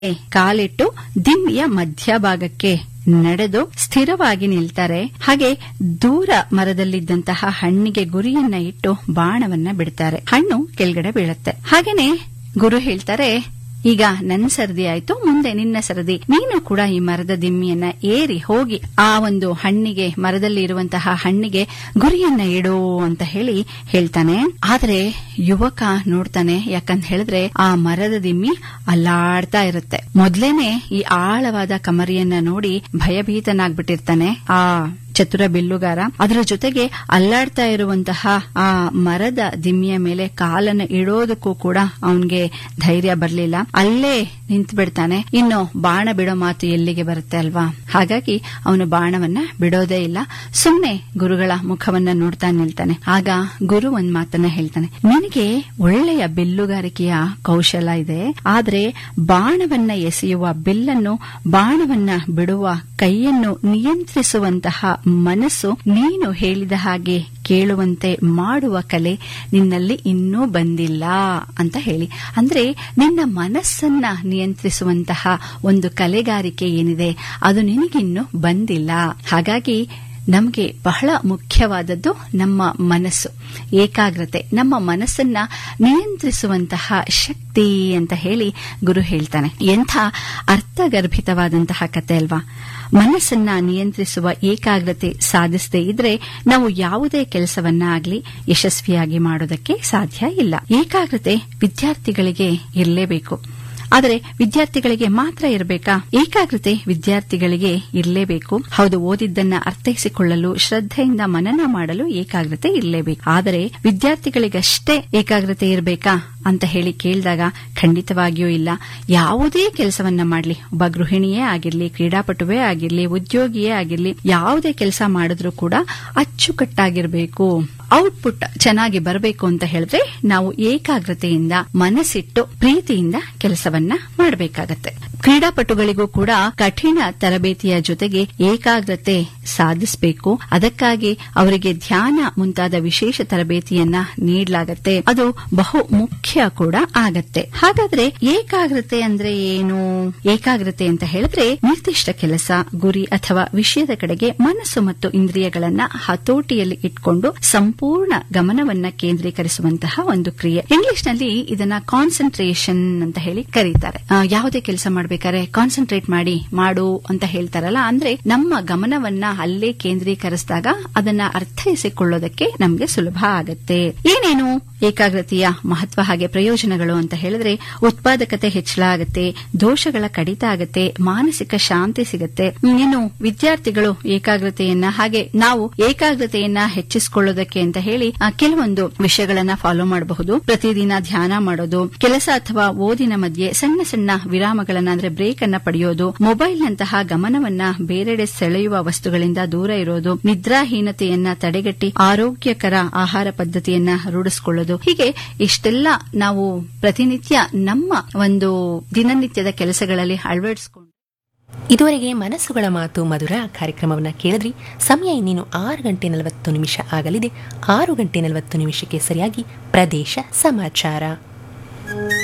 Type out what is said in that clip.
ಕಾಲಿಟ್ಟು ದಿಮ್ಮಿಯ ಮಧ್ಯಭಾಗಕ್ಕೆ ನಡೆದು ಸ್ಥಿರವಾಗಿ ನಿಲ್ತಾರೆ ಹಾಗೆ ದೂರ ಮರದಲ್ಲಿದ್ದಂತಹ ಹಣ್ಣಿಗೆ ಗುರಿಯನ್ನ ಇಟ್ಟು ಬಾಣವನ್ನ ಬಿಡ್ತಾರೆ ಹಣ್ಣು ಕೆಳಗಡೆ ಬೀಳುತ್ತೆ ಹಾಗೇನೆ ಗುರು ಹೇಳ್ತಾರೆ ಈಗ ನನ್ನ ಸರದಿ ಆಯ್ತು ಮುಂದೆ ನಿನ್ನ ಸರದಿ ನೀನು ಕೂಡ ಈ ಮರದ ದಿಮ್ಮಿಯನ್ನ ಏರಿ ಹೋಗಿ ಆ ಒಂದು ಹಣ್ಣಿಗೆ ಮರದಲ್ಲಿ ಇರುವಂತಹ ಹಣ್ಣಿಗೆ ಗುರಿಯನ್ನ ಇಡು ಅಂತ ಹೇಳಿ ಹೇಳ್ತಾನೆ ಆದ್ರೆ ಯುವಕ ನೋಡ್ತಾನೆ ಯಾಕಂತ ಹೇಳಿದ್ರೆ ಆ ಮರದ ದಿಮ್ಮಿ ಅಲ್ಲಾಡ್ತಾ ಇರುತ್ತೆ ಮೊದ್ಲೇನೆ ಈ ಆಳವಾದ ಕಮರಿಯನ್ನ ನೋಡಿ ಭಯಭೀತನಾಗ್ಬಿಟ್ಟಿರ್ತಾನೆ ಆ ಚತುರ ಬಿಲ್ಲುಗಾರ ಅದರ ಜೊತೆಗೆ ಅಲ್ಲಾಡ್ತಾ ಇರುವಂತಹ ಆ ಮರದ ದಿಮ್ಮಿಯ ಮೇಲೆ ಕಾಲನ್ನು ಇಡೋದಕ್ಕೂ ಕೂಡ ಅವನ್ಗೆ ಧೈರ್ಯ ಬರಲಿಲ್ಲ ಅಲ್ಲೇ ನಿಂತು ಬಿಡ್ತಾನೆ ಇನ್ನು ಬಾಣ ಬಿಡೋ ಮಾತು ಎಲ್ಲಿಗೆ ಬರುತ್ತೆ ಅಲ್ವಾ ಹಾಗಾಗಿ ಅವನು ಬಾಣವನ್ನ ಬಿಡೋದೇ ಇಲ್ಲ ಸುಮ್ನೆ ಗುರುಗಳ ಮುಖವನ್ನ ನೋಡ್ತಾ ನಿಲ್ತಾನೆ ಆಗ ಗುರು ಒಂದ್ ಮಾತನ್ನ ಹೇಳ್ತಾನೆ ನಿನಗೆ ಒಳ್ಳೆಯ ಬಿಲ್ಲುಗಾರಿಕೆಯ ಕೌಶಲ ಇದೆ ಆದ್ರೆ ಬಾಣವನ್ನ ಎಸೆಯುವ ಬಿಲ್ಲನ್ನು ಬಾಣವನ್ನ ಬಿಡುವ ಕೈಯನ್ನು ನಿಯಂತ್ರಿಸುವಂತಹ ಮನಸ್ಸು ನೀನು ಹೇಳಿದ ಹಾಗೆ ಕೇಳುವಂತೆ ಮಾಡುವ ಕಲೆ ನಿನ್ನಲ್ಲಿ ಇನ್ನೂ ಬಂದಿಲ್ಲ ಅಂತ ಹೇಳಿ ಅಂದ್ರೆ ನಿನ್ನ ಮನಸ್ಸನ್ನ ನಿಯಂತ್ರಿಸುವಂತಹ ಒಂದು ಕಲೆಗಾರಿಕೆ ಏನಿದೆ ಅದು ನಿನಗಿನ್ನೂ ಬಂದಿಲ್ಲ ಹಾಗಾಗಿ ನಮಗೆ ಬಹಳ ಮುಖ್ಯವಾದದ್ದು ನಮ್ಮ ಮನಸ್ಸು ಏಕಾಗ್ರತೆ ನಮ್ಮ ಮನಸ್ಸನ್ನ ನಿಯಂತ್ರಿಸುವಂತಹ ಶಕ್ತಿ ಅಂತ ಹೇಳಿ ಗುರು ಹೇಳ್ತಾನೆ ಎಂಥ ಅರ್ಥಗರ್ಭಿತವಾದಂತಹ ಕತೆ ಅಲ್ವಾ ಮನಸ್ಸನ್ನ ನಿಯಂತ್ರಿಸುವ ಏಕಾಗ್ರತೆ ಸಾಧಿಸದೇ ಇದ್ರೆ ನಾವು ಯಾವುದೇ ಕೆಲಸವನ್ನ ಆಗಲಿ ಯಶಸ್ವಿಯಾಗಿ ಮಾಡೋದಕ್ಕೆ ಸಾಧ್ಯ ಇಲ್ಲ ಏಕಾಗ್ರತೆ ವಿದ್ಯಾರ್ಥಿಗಳಿಗೆ ಇರಲೇಬೇಕು ಆದರೆ ವಿದ್ಯಾರ್ಥಿಗಳಿಗೆ ಮಾತ್ರ ಇರಬೇಕಾ ಏಕಾಗ್ರತೆ ವಿದ್ಯಾರ್ಥಿಗಳಿಗೆ ಇರಲೇಬೇಕು ಹೌದು ಓದಿದ್ದನ್ನ ಅರ್ಥೈಸಿಕೊಳ್ಳಲು ಶ್ರದ್ಧೆಯಿಂದ ಮನನ ಮಾಡಲು ಏಕಾಗ್ರತೆ ಇರಲೇಬೇಕು ಆದರೆ ವಿದ್ಯಾರ್ಥಿಗಳಿಗಷ್ಟೇ ಏಕಾಗ್ರತೆ ಇರಬೇಕಾ ಅಂತ ಹೇಳಿ ಕೇಳಿದಾಗ ಖಂಡಿತವಾಗಿಯೂ ಇಲ್ಲ ಯಾವುದೇ ಕೆಲಸವನ್ನ ಮಾಡಲಿ ಒಬ್ಬ ಗೃಹಿಣಿಯೇ ಆಗಿರ್ಲಿ ಕ್ರೀಡಾಪಟುವೇ ಆಗಿರ್ಲಿ ಉದ್ಯೋಗಿಯೇ ಆಗಿರ್ಲಿ ಯಾವುದೇ ಕೆಲಸ ಮಾಡಿದ್ರೂ ಕೂಡ ಅಚ್ಚುಕಟ್ಟಾಗಿರಬೇಕು ಔಟ್ಪುಟ್ ಚೆನ್ನಾಗಿ ಬರಬೇಕು ಅಂತ ಹೇಳಿದ್ರೆ ನಾವು ಏಕಾಗ್ರತೆಯಿಂದ ಮನಸ್ಸಿಟ್ಟು ಪ್ರೀತಿಯಿಂದ ಕೆಲಸವನ್ನ ಮಾಡಬೇಕಾಗತ್ತೆ ಕ್ರೀಡಾಪಟುಗಳಿಗೂ ಕೂಡ ಕಠಿಣ ತರಬೇತಿಯ ಜೊತೆಗೆ ಏಕಾಗ್ರತೆ ಸಾಧಿಸಬೇಕು ಅದಕ್ಕಾಗಿ ಅವರಿಗೆ ಧ್ಯಾನ ಮುಂತಾದ ವಿಶೇಷ ತರಬೇತಿಯನ್ನ ನೀಡಲಾಗತ್ತೆ ಅದು ಬಹು ಮುಖ್ಯ ಕೂಡ ಆಗತ್ತೆ ಹಾಗಾದ್ರೆ ಏಕಾಗ್ರತೆ ಅಂದ್ರೆ ಏನು ಏಕಾಗ್ರತೆ ಅಂತ ಹೇಳಿದ್ರೆ ನಿರ್ದಿಷ್ಟ ಕೆಲಸ ಗುರಿ ಅಥವಾ ವಿಷಯದ ಕಡೆಗೆ ಮನಸ್ಸು ಮತ್ತು ಇಂದ್ರಿಯಗಳನ್ನ ಹತೋಟಿಯಲ್ಲಿ ಇಟ್ಕೊಂಡು ಸಂಪೂರ್ಣ ಗಮನವನ್ನ ಕೇಂದ್ರೀಕರಿಸುವಂತಹ ಒಂದು ಕ್ರಿಯೆ ಇಂಗ್ಲಿಷ್ ನಲ್ಲಿ ಇದನ್ನ ಕಾನ್ಸಂಟ್ರೇಷನ್ ಅಂತ ಹೇಳಿ ಕರೀತಾರೆ ಆ, ಯಾವುದೇ ಕೆಲಸ ಮಾಡ್ಬೇಕಾದ್ರೆ ಕಾನ್ಸಂಟ್ರೇಟ್ ಮಾಡಿ ಮಾಡು ಅಂತ ಹೇಳ್ತಾರಲ್ಲ ಅಂದ್ರೆ ನಮ್ಮ ಗಮನವನ್ನ ಅಲ್ಲೇ ಕೇಂದ್ರೀಕರಿಸಿದಾಗ ಅದನ್ನ ಅರ್ಥೈಸಿಕೊಳ್ಳೋದಕ್ಕೆ ನಮ್ಗೆ ಸುಲಭ ಆಗತ್ತೆ ಏನೇನು ಏಕಾಗ್ರತೆಯ ಮಹತ್ವ ಹಾಗೆ ಪ್ರಯೋಜನಗಳು ಅಂತ ಹೇಳಿದ್ರೆ ಉತ್ಪಾದಕತೆ ಹೆಚ್ಚಳ ಆಗತ್ತೆ ದೋಷಗಳ ಕಡಿತ ಆಗತ್ತೆ ಮಾನಸಿಕ ಶಾಂತಿ ಸಿಗತ್ತೆ ಇನ್ನು ವಿದ್ಯಾರ್ಥಿಗಳು ಏಕಾಗ್ರತೆಯನ್ನ ಹಾಗೆ ನಾವು ಏಕಾಗ್ರತೆಯನ್ನ ಹೆಚ್ಚಿಸಿಕೊಳ್ಳೋದಕ್ಕೆ ಅಂತ ಹೇಳಿ ಆ, ಕೆಲವೊಂದು ವಿಷಯಗಳನ್ನ ಫಾಲೋ ಮಾಡಬಹುದು ಪ್ರತಿದಿನ ಧ್ಯಾನ ಮಾಡೋದು ಕೆಲಸ ಅಥವಾ ಓದಿನ ಮಧ್ಯೆ ಸಣ್ಣ ಸಣ್ಣ ವಿರಾಮಗಳನ್ನ ಅಂದ್ರೆ ಬ್ರೇಕ್ ಅನ್ನ ಪಡೆಯೋದು ಮೊಬೈಲ್ ನಂತಹ ಗಮನವನ್ನ ಬೇರೆಡೆ ಸೆಳೆಯುವ ವಸ್ತುಗಳಿಂದ ದೂರ ಇರೋದು ನಿದ್ರಾಹೀನತೆಯನ್ನ ತಡೆಗಟ್ಟಿ ಆರೋಗ್ಯಕರ ಆಹಾರ ಪದ್ಧತಿಯನ್ನ ರೂಢಿಸಿಕೊಳ್ಳೋದು ಹೀಗೆ ಇಷ್ಟೆಲ್ಲ ನಾವು ಪ್ರತಿನಿತ್ಯ ನಮ್ಮ ಒಂದು ದಿನನಿತ್ಯದ ಕೆಲಸಗಳಲ್ಲಿ ಅಳವಡಿಸಿಕೊಂಡು ಇದುವರೆಗೆ ಮನಸ್ಸುಗಳ ಮಾತು ಮಧುರ ಕಾರ್ಯಕ್ರಮವನ್ನು ಕೇಳಿದ್ರಿ ಸಮಯ ಇನ್ನೇನು ಆರು ಗಂಟೆ ನಲವತ್ತು ನಿಮಿಷ ಆಗಲಿದೆ ಆರು ಗಂಟೆ ನಲವತ್ತು ನಿಮಿಷಕ್ಕೆ ಸರಿಯಾಗಿ ಪ್ರದೇಶ ಸಮಾಚಾರ